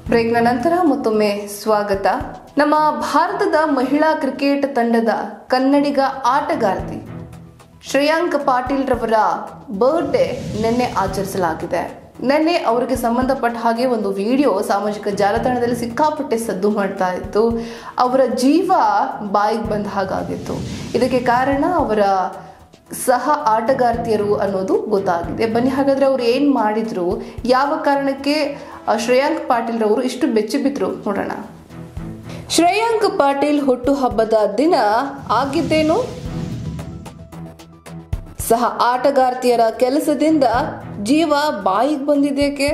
ಬ್ರೇಕ್ನ ನಂತರ ಮತ್ತೊಮ್ಮೆ ಸ್ವಾಗತ ನಮ್ಮ ಭಾರತದ ಮಹಿಳಾ ಕ್ರಿಕೆಟ್ ತಂಡದ ಕನ್ನಡಿಗ ಆಟಗಾರ್ತಿ ಶ್ರೇಯಾಂಕ್ ಪಾಟೀಲ್ ರವರ ಬರ್ಡೇ ನಿನ್ನೆ ಆಚರಿಸಲಾಗಿದೆ ನಿನ್ನೆ ಅವರಿಗೆ ಸಂಬಂಧಪಟ್ಟ ಹಾಗೆ ಒಂದು ವಿಡಿಯೋ ಸಾಮಾಜಿಕ ಜಾಲತಾಣದಲ್ಲಿ ಸಿಕ್ಕಾಪಟ್ಟೆ ಸದ್ದು ಮಾಡ್ತಾ ಇತ್ತು ಅವರ ಜೀವ ಬಾಯಿಗೆ ಬಂದ ಹಾಗಾಗಿತ್ತು ಇದಕ್ಕೆ ಕಾರಣ ಅವರ ಸಹ ಆಟಗಾರ್ತಿಯರು ಅನ್ನೋದು ಗೊತ್ತಾಗಿದೆ ಬನ್ನಿ ಹಾಗಾದ್ರೆ ಅವ್ರು ಏನು ಮಾಡಿದ್ರು ಯಾವ ಕಾರಣಕ್ಕೆ ಆ, ಶ್ರೇಯಾಂಕ್ ಪಾಟೀಲ್ ರವರು ಇಷ್ಟು ಬೆಚ್ಚಿ ಬಿದ್ರು ನೋಡೋಣ ಶ್ರೇಯಾಂಕ್ ಪಾಟೀಲ್ ಹುಟ್ಟುಹಬ್ಬದ ದಿನ ಆಗಿದ್ದೇನು ಸಹ ಆಟಗಾರ್ತಿಯರ ಕೆಲಸದಿಂದ ಜೀವ ಬಾಯಿಗೆ ಬಂದಿದ್ದೇಕೆ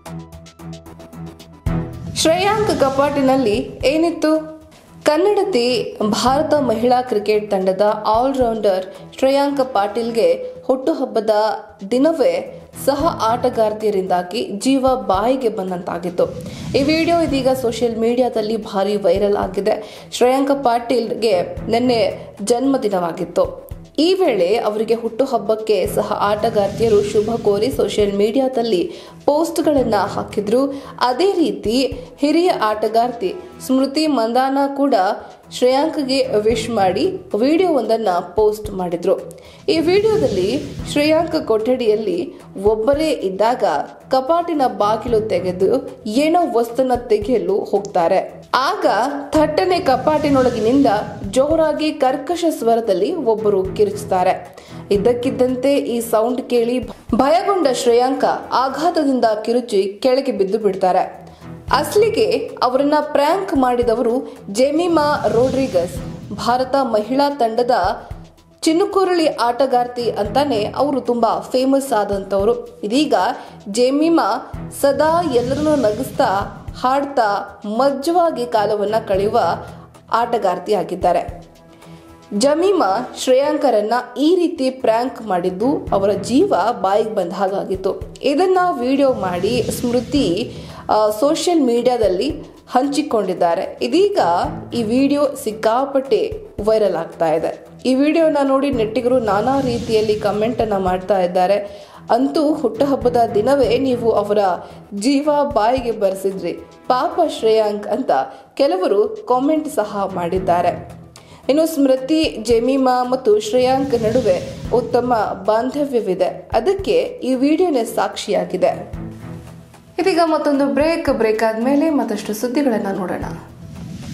ಶ್ರೇಯಾಂಕ್ ಕಪಾಟಿನಲ್ಲಿ ಏನಿತ್ತು ಕನ್ನಡತಿ ಭಾರತ ಮಹಿಳಾ ಕ್ರಿಕೆಟ್ ತಂಡದ ಆಲ್ರೌಂಡರ್ ಶ್ರೇಯಾಂಕ್ ಪಾಟೀಲ್ಗೆ ಹುಟ್ಟುಹಬ್ಬದ ದಿನವೇ ಸಹ ಆಟಗಾರ್ತಿಯರಿಂದಾಗಿ ಜೀವ ಬಾಯಿಗೆ ಬಂದಂತಾಗಿತ್ತು ಈ ವಿಡಿಯೋ ಇದೀಗ ಸೋಷಿಯಲ್ ಮೀಡಿಯಾದಲ್ಲಿ ಭಾರಿ ವೈರಲ್ ಆಗಿದೆ ಶ್ರೇಯಾಂಕ ಪಾಟೀಲ್ಗೆ ನಿನ್ನೆ ಜನ್ಮದಿನವಾಗಿತ್ತು ಈ ವೇಳೆ ಅವರಿಗೆ ಹುಟ್ಟುಹಬ್ಬಕ್ಕೆ ಸಹ ಆಟಗಾರ್ತಿಯರು ಶುಭ ಕೋರಿ ಸೋಷಿಯಲ್ ಮೀಡಿಯಾದಲ್ಲಿ ಪೋಸ್ಟ್ಗಳನ್ನು ಹಾಕಿದ್ರು ಅದೇ ರೀತಿ ಹಿರಿಯ ಆಟಗಾರ್ತಿ ಸ್ಮೃತಿ ಮಂದಾನ ಕೂಡ ಶ್ರೇಯಾಂಕ್ಗೆ ವಿಶ್ ಮಾಡಿ ವಿಡಿಯೋವೊಂದನ್ನು ಪೋಸ್ಟ್ ಮಾಡಿದ್ರು ಈ ವಿಡಿಯೋದಲ್ಲಿ ಶ್ರೇಯಾಂಕ್ ಕೊಠಡಿಯಲ್ಲಿ ಒಬ್ಬರೇ ಇದ್ದಾಗ ಕಪಾಟಿನ ಬಾಗಿಲು ತೆಗೆದು ಏನೋ ವಸ್ತುನ ತೆಗೆಯಲು ಹೋಗ್ತಾರೆ ಆಗ ಥಟ್ಟನೆ ಕಪಾಟಿನೊಳಗಿನಿಂದ ಜೋರಾಗಿ ಕರ್ಕಶ ಸ್ವರದಲ್ಲಿ ಒಬ್ಬರು ಕಿರುಚುತ್ತಾರೆ ಇದ್ದಕ್ಕಿದ್ದಂತೆ ಈ ಸೌಂಡ್ ಕೇಳಿ ಭಯಗೊಂಡ ಶ್ರೇಯಾಂಕ ಆಘಾತದಿಂದ ಕಿರುಚಿ ಕೆಳಗೆ ಬಿದ್ದು ಬಿಡ್ತಾರೆ ಅಸ್ಲಿಗೆ ಅವರನ್ನ ಪ್ರ್ಯಾಂಕ್ ಮಾಡಿದವರು ಜೆಮಿಮಾ ರೋಡ್ರಿಗಸ್ ಭಾರತ ಮಹಿಳಾ ತಂಡದ ಚಿನ್ನುಕುರಳಿ ಆಟಗಾರ್ತಿ ಅಂತಾನೆ ಅವರು ತುಂಬಾ ಫೇಮಸ್ ಆದಂಥವ್ರು ಇದೀಗ ಜೆಮಿಮಾ ಸದಾ ಎಲ್ಲರನ್ನೂ ನಗಿಸ್ತಾ ಹಾಡ್ತಾ ಮಜ್ಜವಾಗಿ ಕಾಲವನ್ನ ಕಳೆಯುವ ಆಟಗಾರ್ತಿ ಆಗಿದ್ದಾರೆ ಜಮೀಮಾ ಶ್ರೇಯಾಂಕರನ್ನ ಈ ರೀತಿ ಪ್ರ್ಯಾಂಕ್ ಮಾಡಿದ್ದು ಅವರ ಜೀವ ಬಾಯಿಗೆ ಬಂದ ಹಾಗಾಗಿತ್ತು ಇದನ್ನ ವಿಡಿಯೋ ಮಾಡಿ ಸ್ಮೃತಿ ಸೋಷಿಯಲ್ ಮೀಡಿಯಾದಲ್ಲಿ ಹಂಚಿಕೊಂಡಿದ್ದಾರೆ ಇದೀಗ ಈ ವಿಡಿಯೋ ಸಿಕ್ಕಾಪಟ್ಟೆ ವೈರಲ್ ಆಗ್ತಾ ಇದೆ ಈ ವಿಡಿಯೋನ ನೋಡಿ ನೆಟ್ಟಿಗರು ನಾನಾ ರೀತಿಯಲ್ಲಿ ಕಮೆಂಟ್ ಅನ್ನ ಮಾಡ್ತಾ ಇದ್ದಾರೆ ಅಂತೂ ಹುಟ್ಟುಹಬ್ಬದ ದಿನವೇ ನೀವು ಅವರ ಜೀವ ಬಾಯಿಗೆ ಬರೆಸಿದ್ರಿ ಪಾಪ ಶ್ರೇಯಾಂಕ್ ಅಂತ ಕೆಲವರು ಕಾಮೆಂಟ್ ಸಹ ಮಾಡಿದ್ದಾರೆ ಇನ್ನು ಸ್ಮೃತಿ ಜೆಮಿಮಾ ಮತ್ತು ಶ್ರೇಯಾಂಕ್ ನಡುವೆ ಉತ್ತಮ ಬಾಂಧವ್ಯವಿದೆ ಅದಕ್ಕೆ ಈ ವಿಡಿಯೋನೇ ಸಾಕ್ಷಿಯಾಗಿದೆ ಇದೀಗ ಮತ್ತೊಂದು ಬ್ರೇಕ್ ಬ್ರೇಕ್ ಆದ್ಮೇಲೆ ಮತ್ತಷ್ಟು ಸುದ್ದಿಗಳನ್ನ ನೋಡೋಣ